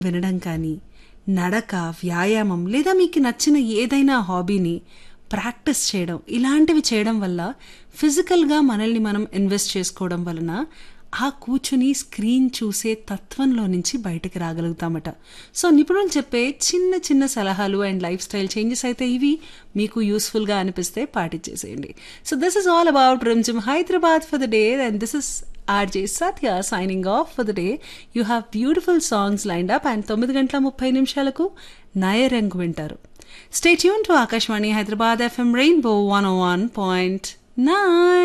వినడం కానీ నడక వ్యాయామం లేదా మీకు నచ్చిన ఏదైనా హాబీని ప్రాక్టీస్ చేయడం ఇలాంటివి చేయడం వల్ల ఫిజికల్గా మనల్ని మనం ఇన్వెస్ట్ చేసుకోవడం వలన ఆ కూర్చుని స్క్రీన్ చూసే తత్వంలో నుంచి బయటకు రాగలుగుతామట సో నిపుణులు చెప్పే చిన్న చిన్న సలహాలు అండ్ లైఫ్ స్టైల్ చేంజెస్ అయితే ఇవి మీకు యూస్ఫుల్గా అనిపిస్తే పాటించేసేయండి so this is all about రంజమ్ Hyderabad for the day and this is RJ Satya signing off for the day you have beautiful songs lined up and తొమ్మిది గంటల ముప్పై నిమిషాలకు నయరంగు వింటారు stay tune to Akashvani Hyderabad FM rainbow one one point nine